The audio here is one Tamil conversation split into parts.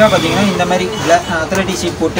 எக்ஸ்ட்ரா பார்த்தீங்கன்னா இந்த மாதிரி அத்லட்டிக் ஷீட் போட்டு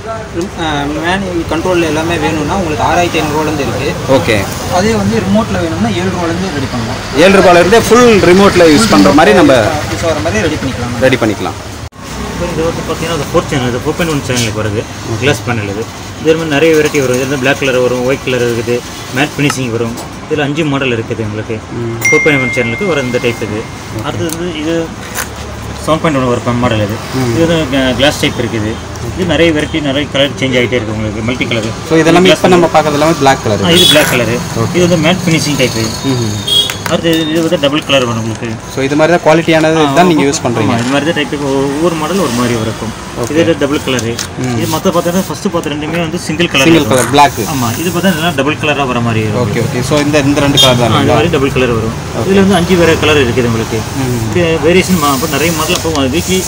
மேனுவல் கண்ட்ரோலில் எல்லாமே வேணும்னா உங்களுக்கு ஆறாயிரத்தி ஐநூறுவாலேருந்து இருக்குது ஓகே அதே வந்து ரிமோட்டில் வேணும்னா ஏழு ரூபாலேருந்து ரெடி பண்ணலாம் ஏழு ரூபாயிலேருந்தே ஃபுல் ரிமோட்டில் யூஸ் பண்ணுற மாதிரி நம்ம யூஸ் ஆகிற மாதிரி ரெடி பண்ணிக்கலாம் ரெடி பண்ணிக்கலாம் இப்போ இது வந்து பார்த்தீங்கன்னா அது ஃபோர் சேனல் இது ஃபோர் பாயிண்ட் ஒன் சேனலுக்கு வருது கிளாஸ் பேனல் இது இது மாதிரி நிறைய வெரைட்டி வரும் இது வந்து பிளாக் கலர் வரும் ஒயிட் கலர் இருக்குது மேட் ஃபினிஷிங் வரும் இதில் அஞ்சு மாடல் இருக்குது உங்களுக்கு ஃபோர் பாயிண்ட் ஒன் சேனலுக்கு வர இந்த டைப் இது அடுத்தது வந்து இது செவன் பாயிண்ட் ஒன் ஒரு மாடல் இது இது வந்து கிளாஸ் டைப் இருக்குது இது நிறைய வெரைட்டி நிறைய கலர் சேஞ்ச் ஆகிட்டே இருக்குது உங்களுக்கு மல்டி கலர் ஸோ இதெல்லாமே இப்போ நம்ம பார்க்கறது எல்லாமே பிளாக் கலர் இது பிளாக் கலரு இது வந்து மேட் ஃபினிஷிங் டைப்பு அடுத்து இது வந்து டபுள் கலர் வரும் உங்களுக்கு ஸோ இது மாதிரி தான் குவாலிட்டியானது தான் நீங்கள் யூஸ் பண்ணுறீங்க ஆமா, இது மாதிரி தான் டைப் ஒவ்வொரு மாடல் ஒரு மாதிரி இருக்கும் இது டபுள் கலரு இது மற்ற பார்த்தா ஃபர்ஸ்ட் பார்த்த ரெண்டுமே வந்து single colour single colour black ஆமா இது பார்த்தா டபுள் கலராக வர மாதிரி வரும் ஓகே ஓகே ஸோ இந்த இந்த ரெண்டு கலர் தான் ஆ, இது மாதிரி டபுள் கலர் வரும் இதுல வந்து அஞ்சு வேற கலர் இருக்குது உங்களுக்கு வேரியேஷன் அப்போ நிறைய மாடல் அப்போ வீக்லி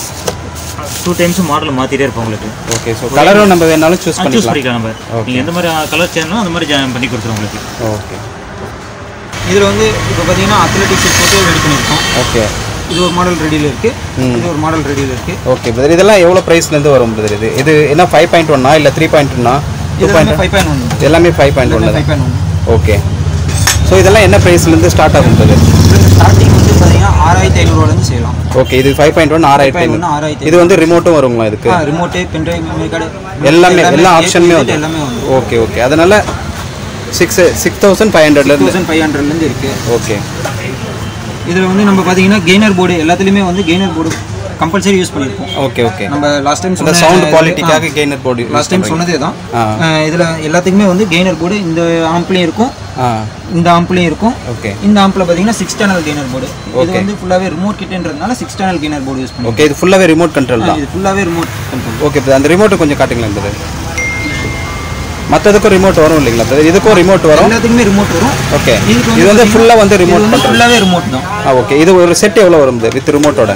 டூ டைம்ஸ் மாடல் மாத்திட்டே இருப்போம் உங்களுக்கு ஓகே ஸோ கலரும் நம்ம வேணாலும் சூஸ் சூஸ் பண்ணிக்கலாம் பண்ணிக்கலாம் நம்ம நீங்க எந்த மாதிரி கலர் சேரணும் அந்த மாதிரி ஜா- பண்ணி கொடுத்துருவோம் உங்களுக்கு ஓகே இதில் வந்து இப்போ பார்த்தீங்கன்னா அத்லட்டிக் ஷீட் போட்டு ரெடி பண்ணியிருக்கோம் ஓகே இது ஒரு மாடல் ரெடியில் இருக்குது இது ஒரு மாடல் ரெடியில் இருக்குது ஓகே பிரதர் இதெல்லாம் எவ்வளோ ப்ரைஸ்லேருந்து வரும் பிரதர் இது இது என்ன ஃபைவ் பாயிண்ட் ஒன்னா இல்லை த்ரீ பாயிண்ட் ஒன்னா டூ இது பாயிண்ட் ஃபைவ் பாயிண்ட் ஒன் எல்லாமே ஃபைவ் பாயிண்ட் ஒன்று five point one okay so இதெல்லாம் என்ன ப்ரைஸ்லேருந்து ஸ்டார்ட் ஆகும் பிரதர் ஸ்டார்டிங் வந்து பார்த்தீங்கன்னா ஆறாயிரத்தி ஐநூறுவாலேருந்து செய்யலாம் ஓகே இது ஃபைவ் பாயிண்ட் ஒன் ஆறாயிரத்தி ஒன்று ஐநூறு ஆறாயிரத்தி இது வந்து ரிமோட்டும் வருங்களா இதுக்கு ரிமோட்டு பென்ட்ரைவ் மெமரி கார்டு எல்லாமே எல்லா ஆப்ஷனுமே வந்து எல்லாமே வந்து ஓகே ஓகே அதனால சிக்ஸ் சிக்ஸ் தௌசண்ட் ஃபைவ் ஹண்ட்ரட்லேருந்து தௌசண்ட் ஃபைவ் ஹண்ட்ரட்லேருந்து இருக்குது ஓகே இதில் வந்து நம்ம பார்த்தீங்கன்னா கெய்னர் போர்டு எல்லாத்துலேயுமே வந்து கெய்னர் போர்டு கம்பல்சரி யூஸ் பண்ணியிருப்போம் ஓகே ஓகே நம்ம லாஸ்ட் டைம் இந்த சவுண்ட் குவாலிட்டிக்காக கெய்னர் போர்டு லாஸ்ட் டைம் சொன்னதே தான் ஆ. இதில் எல்லாத்துக்குமே வந்து கெய்னர் போர்டு இந்த ஆம்ப்லேயும் இருக்கும் ஆ இந்த ஆம்ப்லேயும் இருக்கும் ஓகே இந்த ஆம்பில் பார்த்தீங்கன்னா சிக்ஸ் சேனல் கெய்னர் போர்டு இது வந்து ஃபுல்லாகவே ரிமோட் கிட்டன்றதுனால six channel gainer board use பண்ணுவோம் ஓகே இது ஃபுல்லாகவே ரிமோட் கண்ட்ரோல் தான் இது ஃபுல்லாகவே ரிமோட் கண்ட்ரோல் ஓகே பிரதர் அந்த ரிமோட்டு கொஞ்சம் காட்டுங்களேன் பிரதர் மற்றதுக்கும் ரிமோட் வரும் இல்லைங்களா பிரதர் இதுக்கும் ரிமோட் வரும் எல்லாத்துக்குமே ரிமோட் வரும் ஓகே இதுக்கு இது வந்து ஃபுல்லாக வந்து ரிமோட் இது வந்து கண்ட்ரோல் ஃபுல்லாகவே ரிமோட் தான் ஆ ஓகே இது ஒரு செட் எவ்வளோ வரும் வித் ரிமோட்டோட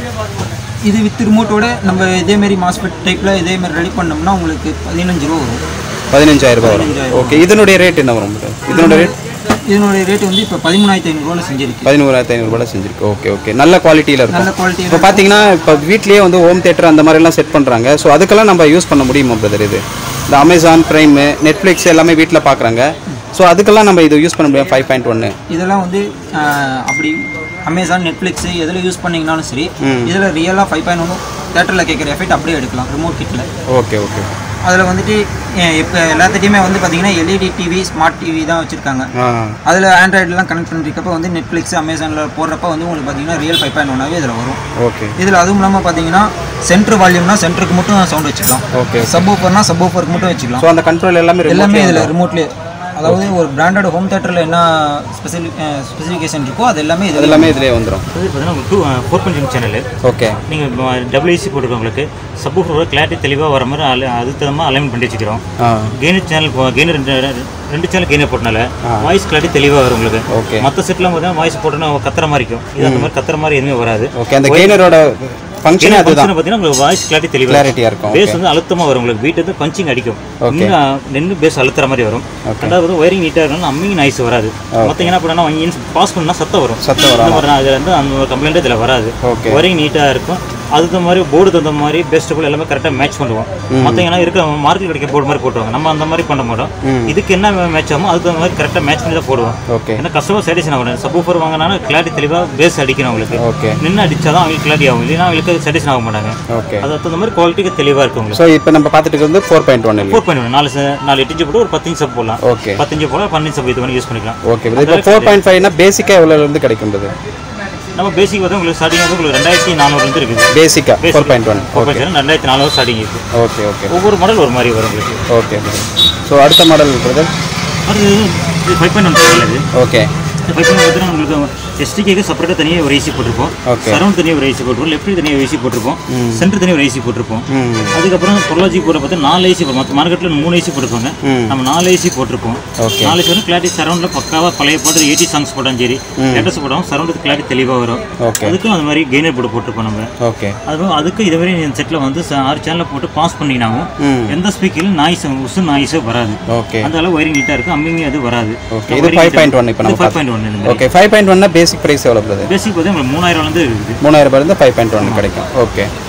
இது வித் ரிமோட்டோட நம்ம இதேமாரி மாஸ்பெட் டைப்பில் இதேமாரி ரெடி பண்ணோம்னா உங்களுக்கு பதினஞ்சு ரூபா வரும் பதினஞ்சாயிரம் ரூபாய் வரும் ஓகே இதனுடைய ரேட் என்ன வரும் brother? இதனுடைய ரேட் இதனுடைய ரேட் வந்து இப்போ பதிமூணாயிரத்தி ஐநூறுரூவாவில் செஞ்சிருக்கு பதினோராயிரத்தி ஐநூறுபாய் செஞ்சிருக்கு ஓகே ஓகே நல்ல குவாலிட்டியில் நல்ல இருக்கும் குவாலிட்டி இப்போ பார்த்தீங்கன்னா இப்போ வீட்லேயே வந்து ஹோம் தேட்டர் அந்த மாதிரிலாம் செட் பண்ணுறாங்க ஸோ அதுக்கெல்லாம் நம்ம யூஸ் பண்ண முடியுமா பிரதர் இது இந்த அமேசான் ப்ரைமு நெட்ஃப்ளிக்ஸ் எல்லாமே வீட்டில் பார்க்குறாங்க ஸோ அதுக்கெல்லாம் நம்ம இது யூஸ் பண்ண முடியும் ஃபைவ் பாயிண்ட் ஒன்று இதெல்லாம் வந்து ஆஹ், அப்படி அமேசான் நெட்ஃப்ளிக்ஸ் எதில் யூஸ் பண்ணீங்கனாலும் சரி இதில் ரியலாக ஃபைவ் பாயிண்ட் ஒன்று தேட்டரில் கேட்குற எஃபெக்ட் அப்படியே எடுக்கலாம் ரிமோட் கிட்டில் ஓகே ஓகே அதில் வந்துட்டு இப்போ எல்லாத்துட்டையுமே வந்து பார்த்தீங்கன்னா எல்இடி டிவி ஸ்மார்ட் டிவி தான் வச்சுருக்காங்க ஆ அதில் ஆண்ட்ராய்டுலாம் கனெக்ட் பண்ணிருக்கப்ப வந்து நெட்ஃப்ளிக்ஸ் அமேசானில் போடுறப்ப வந்து உங்களுக்கு பார்த்தீங்கன்னா ரியல் ஃபைவ் பாயிண்ட் ஒன்னாவே இதில் வரும் ஓகே இதில் அதுவும் இல்லாமல் பார்த்தீங்கன்னா சென்ட்ரு வால்யூம்னா சென்டருக்கு மட்டும் சவுண்ட் வச்சுக்கலாம் ஓகே சப் ஊஃபர்னா சப் ஊஃபருக்கு மட்டும் வச்சுக்கலாம் ஸோ அந்த கண்ட்ரோல் எல்லாமே எல்லாமே remote-லயே இதில் ரிமோட்லேயே அதாவது ஒரு பிராண்டட் ஹோம் தேட்டரில் என்ன ஸ்பெசிலி ஸ்பெசிஃபிகேஷன் இருக்கோ அது எல்லாமே அது இதில் எல்லாமே இதுலேயே வந்துடும் இது பார்த்தீங்கன்னா உங்களுக்கு two four point channel okay நீங்கள் டபிள்யூசி போட்டுருக்கவங்களுக்கு சப்போர்ட் கிளாரிட்டி தெளிவாக வர மாதிரி அல- அதுக்கு தகுந்த மாதிரி அலைன் பண்ணி வச்சுக்கிறோம் ஆ கெய்னர் சேனல் கெய்னர் ரெண்டு ரெண்டு சேனல் கெய்னர் போட்டனால வாய்ஸ் கிளாரிட்டி தெளிவாக வரும் உங்களுக்கு ஓகே மற்ற செட்லாம் பார்த்தீங்கன்னா வாய்ஸ் போட்டோன்னா கத்துற மாதிரி இருக்கும் இது அந்த மாதிரி கத்துற மாதிரி எதுவுமே வராது ஓகே அந்த கெய்னரோட ஃபங்க்ஷனே அதுதான் பார்த்தீங்கன்னா உங்களுக்கு வாய்ஸ் கிளாரிட்டி தெளிவாக கிளாரிட்டியாக இருக்கும் பேஸ் வந்து அழுத்தமாக வரும் உங்களுக்கு வீட்டு வந்து பஞ்சிங் அடிக்கும் இன்னும் நின்று பேஸ் அழுத்துற மாதிரி வரும் ரெண்டாவது வந்து ஒயரிங் நீட்டாக இருக்கணும் அம்மிங் நாய்ஸ் வராது மற்ற என்ன பண்ணா இன்ஸ் பாஸ் பண்ணால் சத்தம் வரும் சத்தம் வரும் இந்த மாதிரி நான் இதுல வந்து அந்த கம்ப்ளைண்ட் இதில் வராது ஓகே ஒயரிங் நீட்டாக இருக்கும் அதுக்கு தகுந்த மாதிரி போர்டு தகுந்த மாதிரி பெஸ்ட் போல் எல்லாமே கரெக்டாக மேட்ச் பண்ணுவோம் மற்றவங்க இருக்கிற மார்க்கெட் கிடைக்க போர்டு மாதிரி போட்டுருவாங்க நம்ம அந்த மாதிரி பண்ண மாட்டோம் இதுக்கு என்ன மேட்ச் ஆகும் அதுக்கு தகுந்த மாதிரி கரெக்டாக மேட்ச் பண்ணி தான் போடுவோம் ஓகே ஏன்னா கஸ்டமர் சாட்டிஸ்ஃபை ஆகணும் சப்போஃபர் வாங்கினா கிளாரிட்டி தெளிவாக பேஸ் அடிக்கணும் அவங்களுக்கு ஓகே நின்று அடிச்சா தான் அவங்களுக்கு கிளாரிட்டி ஆகும் இல்லைன்னா அவங்களுக்கு சாட்டிஸ்ஃபை ஆக மாட்டாங்க ஓகே அது தகுந்த மாதிரி குவாலிட்டிக்கு தெளிவாக இருக்கும் உங்களுக்கு ஸோ இப்போ நம்ம பார்த்துட்டு இருக்கிறது ஃபோர் பாயிண்ட் ஒன் இல்லை ஃபோர் பாயிண்ட் நாலு se- நாலு எட்டு இன்ச்சு போட்டு ஒரு பத்து இன்ச்சு போடலாம் ஓகே பத்து இன்ச்சு போடலாம் பன்னெண்டு இன்ச்சு இது பண்ணி யூஸ் பண்ணிக்கலாம் ஓகே இப்போ ஃபோர் பாயிண்ட் ஃபைவ்னா பேசிக்காக எவ்வளோலேருந்து கிடைக்கின்றது நம்ம பேசிக் வந்து உங்களுக்கு ஸ்டார்டிங் வந்து உங்களுக்கு ரெண்டாயிரத்தி நானூறுலேருந்து இருக்குது பேசிக்காக four point one four point ரெண்டாயிரத்தி நானூறு ஸ்டார்டிங் இருக்குது ஓகே ஓகே ஒவ்வொரு மாடல் ஒரு மாதிரி வரும் உங்களுக்கு ஓகே ஸோ அடுத்த மாடல் பிரதர் அது இது ஃபைவ் பாயிண்ட் ஒன் இது ஓகே இந்த ஃபைவ் பாயிண்ட் பார்த்தீங்கன்னா உங்களுக்கு எஸ்டிக்கு செப்பரேட்டாக தனியாக ஒரு ஏசி போட்டிருப்போம் Okay. சரௌண்ட் தனியாக ஒரு ஏசி போட்டிருப்போம் லெஃப்ட் தனியாக ஏசி போட்டிருப்போம் சென்டர் தனியாக ஒரு ஏசி போட்டிருப்போம் ம் அதுக்கப்புறம் பொருளாஜி போட பார்த்தா நாலு ஏசி போடும் மற்ற மார்க்கெட்டில் மூணு ஏசி போட்டிருப்பாங்க ம். நம்ம நாலு ஏசி போட்டிருப்போம் ஓகே நாலு ஏசி வந்து கிளாரிட்டி சரௌண்டில் பக்காவாக பழைய பாட்டு எயிட்டி சாங்ஸ் போட்டாலும் சரி லேட்டஸ்ட் போட்டாலும் சரௌண்டுக்கு கிளாரிட்டி தெளிவாக வரும் ஓகே அதுக்கும் அது மாதிரி கெய்னர் போட்டு போட்டிருப்போம் நம்ம ஓகே அதுவும் அதுக்கு இதே மாதிரி இந்த செட்டில் வந்து ச- ஆறு சேனலில் போட்டு பாஸ் பண்ணிங்கனாவும் ம் எந்த ஸ்பீக்கர்லையும் நாய்ஸ் உசு நாய்ஸே வராது ஓகே அந்த அளவு ஒயரிங் நீட்டாக இருக்கும் அம்மிங்க அது வராது ஓகே இது ஃபைவ் பாயிண்ட் ஒன் இப்போ நம்ம ஃபைவ் பாயிண்ட் ஒன் இந்த மாதிரி ஓகே ஃபைவ் பாயிண்ட் ஒன்னா பேசிக் ப்ரைஸ் எவ்வளோ பிரதர் பேசிக் பார்த்தா உங்களுக்கு மூணாயிரம் வந்து இருக்குது மூணாயிரம் ரூபாயிலேருந்து ஃபைவ் பாயிண்ட் ஒன் கிடைக்கும் ஓகே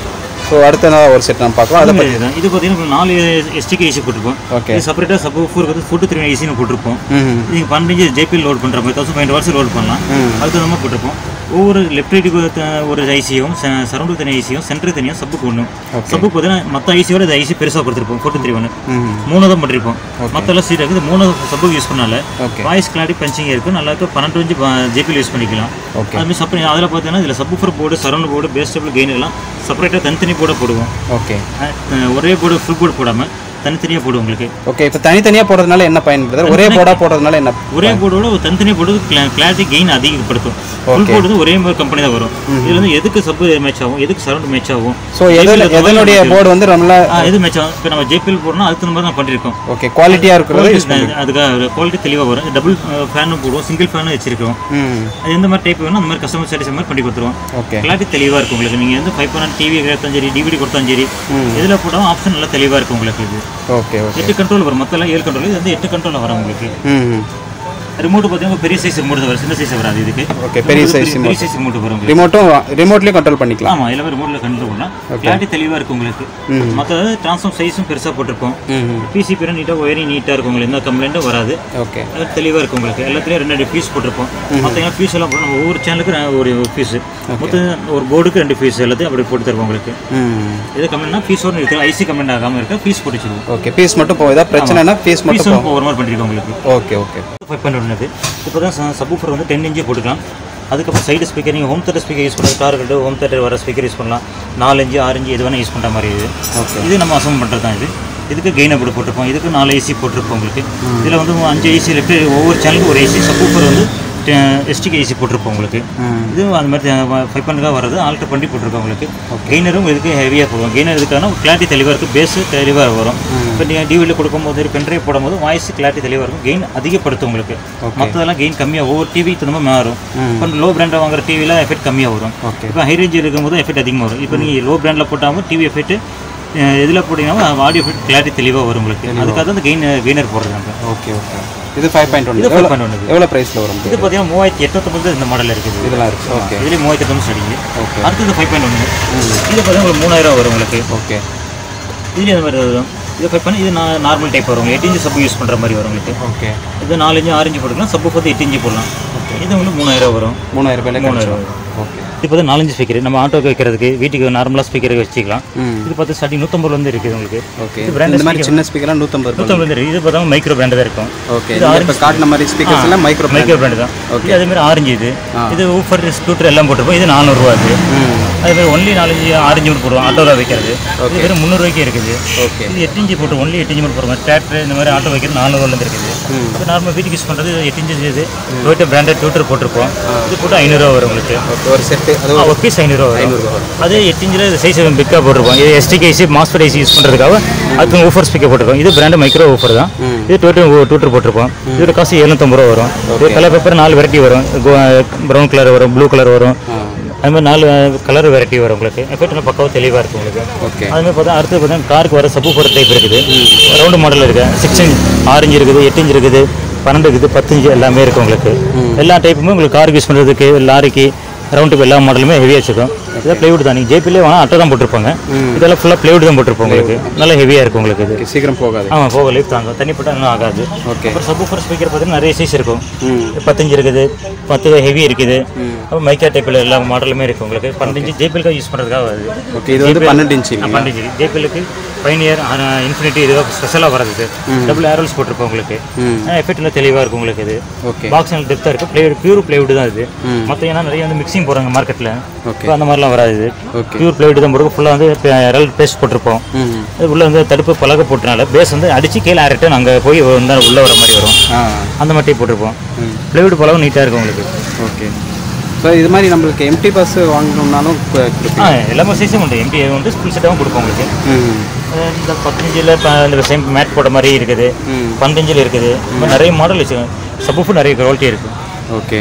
ஸோ அடுத்ததாக ஒரு செட் நம்ம பார்க்கலாம் அதை பற்றி இதுதான். இது பார்த்தீங்கன்னா நாலு எஸ்டிக்கு ஏசி போட்டிருப்போம் Okay. இது செப்பரேட்டாக சப் ஃபோருக்கு வந்து ஃபோர்ட்டு த்ரீ ஏசின்னு போட்டிருப்போம் ம் நீங்கள் பன்னெண்டு ஜேபி லோட் பண்ணுற மாதிரி தௌசண்ட் ஃபைவ் ஹவர்ஸ் லோட் பண்ணலாம் அதுக்கு நம்ம போட்டிருப்போம் ஒவ்வொரு லெஃப்ட் ரைட்டுக்கு ஒரு ஐசியும் சரௌண்டுக்கு தனி ஐசியும் சென்டர் தனியாக சப்புக்கு ஒன்று சப்புக்கு பார்த்தீங்கன்னா மற்ற ஐசியோட இந்த ஐசி பெருசாக கொடுத்துருப்போம் ஃபோர்ட்டு த்ரீ ஒன்று ம் மூணு தான் பண்ணிருப்போம் மற்ற எல்லாம் சீட் இருக்குது மூணு சப்புக்கு யூஸ் பண்ணால Okay. வாய்ஸ் கிளாரிட்டி பஞ்சிங் இருக்கும் நல்லா இருக்கும் பன்னெண்டு இன்ச்சு ஜேபியில் யூஸ் பண்ணிக்கலாம் Okay. அதுமாதிரி சப்ப அதில் பார்த்தீங்கன்னா இதில் subwoofer board surround board bass table gain எல்லாம் செப்பரேட்டாக தனித்தனி போர்டை போடுவோம் ஓகே அஹ் ஒரே போர்டு ஃபுல் போர்டு போடாமல் தனித்தனியாக போடுவோம் உங்களுக்கு ஓகே இப்போ தனித்தனியாக போடுறதுனால என்ன பயன் பிரதர் ஒரே போர்டாக போடுறதுனால என்ன ஒரே போர்டோட ஒரு தனித்தனியாக போடுறது கிளாரிட்டி கெயின் அதிகப்படுத்தும் ஃபுல் போர்டு வந்து ஒரே மாதிரி கம்பெனி தான் வரும் இதில் வந்து எதுக்கு சப்பு மேட்ச் ஆகும் எதுக்கு சரௌண்ட் மேட்ச் ஆகும் ஸோ எதில் எதனுடைய போர்டு வந்து நம்மள ஆ, எது மேட்ச் ஆகும் இப்போ நம்ம ஜேபிஎல் போடணும் அதுக்கு மாதிரி தான் பண்ணியிருக்கோம் ஓகே குவாலிட்டியாக இருக்கிறது யூஸ் பண்ணி அதுக்காக குவாலிட்டி தெளிவாக வரும் டபுள் ஃபேனும் போடுவோம் சிங்கிள் ஃபேனும் வச்சிருக்கோம் ம் அது எந்த மாதிரி டைப் வேணும் அந்த மாதிரி கஸ்டமர் சாட்டிஸ்ஃபை மாதிரி பண்ணி கொடுத்துருவோம் ஓகே கிளாரிட்டி தெளிவாக இருக்கும் உங்களுக்கு நீங்கள் வந்து ஃபைவ் பாயிண்ட் டிவி கொடுத்தாலும் சரி டிவிடி கொடுத்தாலும் சரி எதில் போட்டாலும் ஆப்ஷன் நல்லா தெளிவாக இருக்கும் உங்களுக்கு இது ஓகே ஓகே எட்டு கண்ட்ரோல் வரும் மொத்தம் ஏழு கண்ட்ரோல் இது வந்து எட்டு கண்ட்ரோலில் வரும் உங்களுக்கு ம் ம் ரிமோட் பார்த்தீங்கன்னா பெரிய சைஸ் ரிமோட் தான் வரும் சின்ன சைஸ் வராது இதுக்கு ஓகே பெரிய சைஸ் பெரிய சைஸ் ரிமோட் வரும் உங்களுக்கு ரிமோட்டும் ரிமோட்லேயும் கண்ட்ரோல் பண்ணிக்கலாம் ஆமாம் எல்லாமே ரிமோட்டில் கண்ட்ரோல் பண்ணலாம் கிளாரிட்டி தெளிவாக இருக்கும் உங்களுக்கு மற்ற ட்ரான்ஸ்ஃபார்ம் சைஸும் பெருசாக போட்டிருப்போம் ம் பிசிபி நீட்டாக ஒயரிங் நீட்டாக இருக்கும் உங்களுக்கு எந்த கம்ப்ளைண்ட்டும் வராது ஓகே அது தெளிவாக இருக்கும் உங்களுக்கு எல்லாத்துலேயும் ரெண்டு ரெண்டு பீஸ் போட்டிருப்போம் மற்ற ஃபீஸ் எல்லாம் போட்டு நம்ம ஒவ்வொரு சேனலுக்கு ஒரு ஃபீஸ் மொத்தம் ஒரு போர்டுக்கு ரெண்டு ஃபீஸ் எல்லாத்தையும் அப்படி போட்டு தருவோம் உங்களுக்கு ம் இது கம்ப்ளைண்ட்னா ஃபீஸோடு இருக்குது ஐசி கம்ப்ளைண்ட் ஆகாமல் இருக்க ஃபீஸ் போட்டு வச்சிருவோம் ஓகே பீஸ் மட்டும் போகுதா பிரச்சனைனா பீஸ் மட்டும் ஃபீஸும் இப்போ ஒரு மாதிரி பண்ணியிருக்கோம் உங்களுக்கு ஓகே ஓகே ஃபைவ் பாயிண்ட் ஒன்று இப்போ தான் சப்வூஃபர் வந்து டென் இன்ச்சு போட்டுக்கலாம் அதுக்கப்புறம் சைடு ஸ்பீக்கர் நீங்கள் ஹோம் தேட்டர் ஸ்பீக்கர் யூஸ் பண்ணுறது கார் கட்டு ஹோம் தேட்டர் வர ஸ்பீக்கர் யூஸ் பண்ணலாம் நாலு இன்ச்சு ஆறு இன்ச்சு எது வேணால் யூஸ் பண்ணுற மாதிரி இது ஓகே இது நம்ம அசம் பண்ணுறது தான் இது இதுக்கு கெயின் அப்படி போட்டிருப்போம் இதுக்கு நாலு ஏசி போட்டிருப்போம் உங்களுக்கு இதில் வந்து அஞ்சு ஏசி இருக்கு ஒவ்வொரு சேனலுக்கு ஒரு ஏசி சப்வூஃபர் வந்து எஸ்டிக்கு ஏசி போட்டிருப்போம் உங்களுக்கு இது அந்த மாதிரி ஃபைவ் பண்ணுக்காக வர்றது ஆல்டர் பண்ணி போட்டிருக்கோம் உங்களுக்கு கெய்னரும் இதுக்கு ஹெவியாக போடுவோம் கெய்னர் இதுக்கான கிளாரிட்டி தெளிவாக இருக்குது பேஸு தெளிவாக வரும் இப்போ நீங்கள் டிவியில் கொடுக்கும்போது பென்ட்ரைவ் போடும்போது வாய்ஸ் கிளாரிட்டி தெளிவாக இருக்கும் கெயின் அதிகப்படுத்தும் உங்களுக்கு மற்றதெல்லாம் கெயின் கம்மியாக ஒவ்வொரு டிவி திரும்ப மாறும் இப்போ லோ பிராண்டாக வாங்குற டிவியில் எஃபெக்ட் கம்மியாக வரும் Okay. இப்போ ஹை ரேஞ்ச் இருக்கும்போது எஃபெக்ட் அதிகமாக வரும் இப்போ நீங்கள் லோ பிராண்டில் போட்டாமல் டிவி எஃபெக்ட் எதில் போட்டிங்கன்னா ஆடியோ எஃபெக்ட் கிளாரிட்டி தெளிவாக வரும் உங்களுக்கு அதுக்காக தான் அந்த கெயின் கெய்னர் போடுறது நம்ம ஓகே ஓகே இது ஃபைவ் பாயிண்ட் ஒன் இது ஃபைவ் பாயிண்ட் ஒன்று எவ்வளோ ப்ரைஸில் வரும் இது பார்த்தீங்கன்னா மூவாயிரத்தி எட்நூத்தொம்பது இந்த மாடல் இருக்குது இதெல்லாம் இருக்குது ஓகே இதுலேயே மூவாயிரத்தி எட்நூறு ஸ்டார்டிங் ஓகே அடுத்தது ஃபைவ் பாயிண்ட் ஒன்று இது பார்த்தீங்கன்னா உங்களுக்கு மூணாயிரம் வரும் உங்களுக்கு ஓகே இதுலேயே அந்த மாதிரி வரும் இது ஃபைவ் பண்ணி இது நான் நார்மல் டைப் வரும் எட்டு இன்ச்சு சப்பு யூஸ் பண்ணுற மாதிரி வரும் உங்களுக்கு ஓகே இது நாலு இன்ச்சு ஆறு இன்ச்சு போட்டுக்கலாம் சப்பு பார்த்து எட்டு இன்ச்சு போடலாம் இது உங்களுக்கு மூணாயிரம் வரும் மூணாயிரம் ரூபாயில மூணாயிரம் கிடைச்சிடும் ஓகே இப்போ வந்து நாலஞ்சு ஸ்பீக்கர் நம்ம ஆட்டோக்கு வைக்கிறதுக்கு வீட்டுக்கு நார்மலாக ஸ்பீக்கர் வச்சுக்கலாம் ம் இது பார்த்து ஸ்டார்டிங் நூற்றம்பதுலேருந்து இருக்குது உங்களுக்கு ஓகே இது branded இந்த மாதிரி சின்ன ஸ்பீக்கர்லாம் நூற்றம்பது ரூபாய் நூற்றம்பது இருக்குது இது பார்த்தா மைக்ரோ பிராண்டு தான் இருக்கும் ஓகே இப்போ காட்டின மாதிரி ஸ்பீக்கர்ஸ் எல்லாம் மைக்ரோ மைக்ரோ பிராண்டு தான் இது அதே மாதிரி ஆரஞ்சு இது இது ஊஃபர் ஸ்கூட்டர் எல்லாம் போட்டிருப்போம் இது நானூறுரூவா அது ம் அதே மாதிரி ஒன்லி நாலஞ்சு ஆரஞ்சு மட்டும் போடுவோம் ஆட்டோவில் வைக்கிறது இது வெறும் முந்நூறுவாய்க்கு இருக்குது ஓகே இது எட்டு இன்ச்சு போட்டு ஒன்லி எட்டு இன்ச்சு மட்டும் போடுவோம் டிராக்டர் இந்த மாதிரி ஆட்டோ வைக்கிறது நானூறுவாலேருந்து இருக்குது இது நார்மல் வீட்டுக்கு யூஸ் பண்ணுறது எட்டு இன்ச்சு இது டொயோட்டா பிராண்டட் டியூட்டர் போட்டிருப்போம் இது போட்டு ஐநூறுரூவா வரும் உங்களுக்கு ஓகே ஒரு செட்டு அது ஆ, ஒரு பீஸ் ஐநூறுரூவா வரும் அது எட்டு இன்ச்சில் சைஸ் பிக்காக போட்டிருப்போம் இது STK IC MOSFET IC use பண்ணுறதுக்காக அதுக்கு ஊஃபர் ஸ்பீக்கர் போட்டிருக்கோம் இது பிராண்டு மைக்ரோ ஊஃபர் தான் இது டூட்டர் டூட்டர் போட்டிருப்போம் இதோட காசு எழுநூத்தம்பது ரூபா வரும் இது கலர் பேப்பர் நாலு வெரைட்டி வரும் ப்ரௌன் கலர் வரும் ப்ளூ கலர் வரும் அது மாதிரி நாலு கலர் வெரைட்டி வரும் உங்களுக்கு எஃபெக்ட் பக்காவாக தெளிவாக இருக்கும் உங்களுக்கு ஓகே அது மாதிரி பார்த்தா அடுத்து பார்த்தா காருக்கு வர சப்பு போகிற டைப் இருக்குது ரவுண்டு மாடல் இருக்குது சிக்ஸ் இன்ச் ஆரஞ்சு இருக்குது எட்டு இன்ச் இருக்குது பன்னெண்டு இருக்குது பத்து இன்ச் எல்லாமே இருக்குது உங்களுக்கு எல்லா டைப்புமே உங்களுக்கு காருக்கு யூஸ் பண்ணுறதுக்கு லாரிக்கு ரவுண்டுக்கு எல்லா மாடலுமே ஹெவியாக வச்சுருக்கோம் இதான் பிளைவுட் தான் நீங்கள் ஜேபிலே வாங்க அட்டை தான் போட்டிருப்பாங்க இதெல்லாம் ஃபுல்லாக பிளைவுட் தான் போட்டிருப்போம் உங்களுக்கு நல்லா ஹெவியாக இருக்கும் உங்களுக்கு இது சீக்கிரம் போகாது ஆமாம் போக லைஃப் தாங்க தண்ணி போட்டால் இன்னும் ஆகாது ஓகே அப்புறம் சப்பு ஸ்பீக்கர் பார்த்தீங்கன்னா நிறைய சைஸ் இருக்கும் ம் பத்தஞ்சு இருக்குது பத்து ஹெவி இருக்குது அப்புறம் மைக்கா டைப்பில் எல்லா மாடலுமே இருக்குது உங்களுக்கு பன்னெண்டு ஜேபிஎல்காக யூஸ் பண்ணுறதுக்காக வருது ஓகே இது வந்து பன்னெண்டு இன்ச்சு பன்னெண்டு ஜேபிஎலுக்கு பைனியர் இன்ஃபினிட்டி இது ஸ்பெஷலாக வருது இது டபுள் ஏரோல்ஸ் போட்டிருப்போம் உங்களுக்கு ம் எஃபெக்ட்ல தெளிவாக இருக்கும் உங்களுக்கு இது ஓகே பாக்ஸ் நல்ல டெப்த்தாக இருக்குது பிளேவுட் பியூர் பிளேவுட் தான் இது மற்ற ஏன்னா நிறைய வந்து மிக்சிங் போகிறாங்க மார்க்கெட்டில் ஓகே இப்போ அந்த மாதிரிலாம் வராது இது ஓகே பியூர் பிளேவுட் தான் போட்டு ஃபுல்லாக வந்து ரெல் பேஸ்ட் போட்டிருப்போம் ம் அது உள்ள வந்து தடுப்பு பலகை போட்டனால பேஸ் வந்து அடிச்சு கீழே ரிட்டர்ன் அங்கே போய் வந்து உள்ள வர மாதிரி வரும் ஆ அந்த மாதிரி போட்டிருப்போம் ம் பிளேவுட் பலகம் நீட்டாக இருக்கும் உங்களுக்கு ஓகே ஸோ இது மாதிரி நம்மளுக்கு எம்டி பஸ் வாங்கணும்னாலும் கு- கொடுப்பீங்க ஆ எல்லாமே சைஸும் உண்டு எம்பி வந்து ஃபுல் செட்டாகவும் கொடுப்போம் உங்களுக்கு ம் அஹ் இந்த பத்தஞ்சில் இந்த சேம் மேட் போட்ட மாதிரி இருக்குது ம் பந்தஞ்சில் இருக்குது இந்த மாதிரி நிறைய மாடல் வச்சு சப்புஃபு நிறைய குவாலிட்டி இருக்குது ஓகே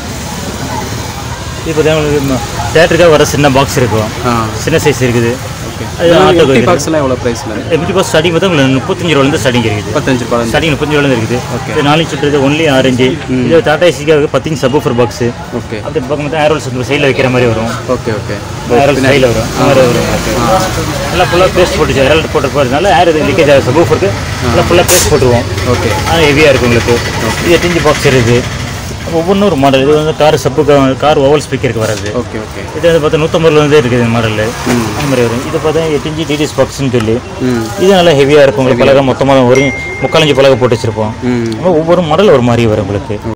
இப்போ உங்களுக்கு தேட்டருக்காக வர சின்ன பாக்ஸ் இருக்கும் ஆ சின்ன சைஸ் இருக்குது ஓகே அது ஆட்டோ எம்டி பாக்ஸ்லாம் எவ்வளோ ப்ரைஸில் எம்டி பாஸ் ஸ்டார்டிங் பார்த்தா உங்களுக்கு முப்பத்தஞ்சு ரூபாலேருந்து ஸ்டார்டிங் இருக்குது முப்பத்தஞ்சு ரூபாய் ஸ்டார்டிங் முப்பத்தஞ்சு ரூபாலேருந்து இருக்குது Okay. இது நாலு சுற்றுறது ஒன்லி ஆரஞ்சு இது டாடா ஏசிக்காக பத்தின் சப்பூஃபர் பாக்ஸு ஓகே அப்படி பார்க்கும்போது ஏரோல்ஸ் வந்து சைடில் வைக்கிற மாதிரி வரும் ஓகே ஓகே ஏரோல் சைடில் வரும் அந்த மாதிரி வரும் நல்லா ஃபுல்லாக பேஸ்ட் போட்டு ஏரோல் போட்டு போகிறதுனால ஏர் லீக்கேஜ் ஆகிற சப்பூஃபருக்கு நல்லா ஃபுல்லாக பேஸ்ட் போட்டுருவோம் ஓகே அது ஹெவியாக இருக்கும் உங்களுக்கு இது எட்டு பாக்ஸ் இருக்குது ஒவ்வொன்றும் ஒரு மாடல் இது வந்து கார் சப்பு கார் ஓவல் ஸ்பீக்கருக்கு வராது ஓகே ஓகே இது வந்து பார்த்தா நூற்றம்பதுல வந்து இருக்குது இந்த மாடல் அந்த மாதிரி வரும் இது பார்த்தா எட்டு இன்ச்சு டிடிஎஸ் பாக்ஸ்னு சொல்லி ம் இது நல்லா ஹெவியாக இருக்கும் உங்களுக்கு பலகை மொத்தமாக ஒரு முக்காலஞ்சு பலகை போட்டு வச்சிருப்போம் ம் ஒவ்வொரு மாடல் ஒரு மாதிரி வரும் உங்களுக்கு